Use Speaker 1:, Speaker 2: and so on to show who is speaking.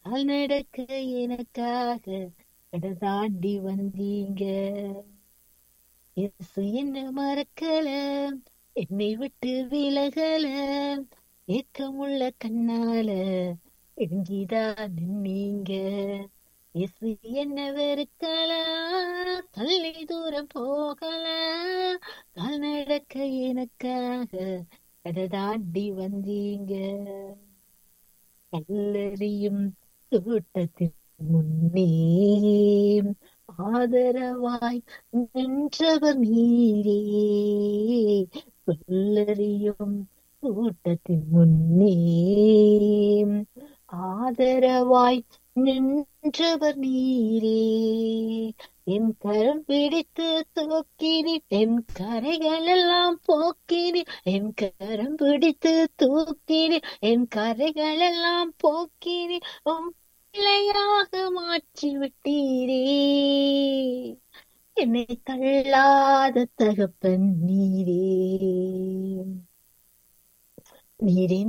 Speaker 1: கால் நடக்க எனக்காக கடல் தாண்டி வந்தீங்க இயேசு என்ன மறக்கல என்னை விட்டு விலகல ஏக்கமுள்ள கண்ணால எங்கிதான் நின்னீங்க இயேசு என்ன வெறுக்கல தள்ளி தூரம் போகல கால் நடக்க எனக்காக கடல் தாண்டி வந்தீங்க கல்லறியும் தோட்டத்தின் முன்னே ஆதரவாய் நின்றவர் நீரே சொல்லறியும் கூட்டத்தின் முன்னே ஆதரவாய் நின்றவர் நீரே என் கரம் பிடித்து தூக்கினி என் கரைகள் எல்லாம் போக்கினி என் கரம் பிடித்து தூக்கினி என் கரைகள் எல்லாம் போக்கினி உம் பிள்ளையாக மாற்றி விட்டீரே என்னை தள்ளாத தகப்பன் நீரே நீரே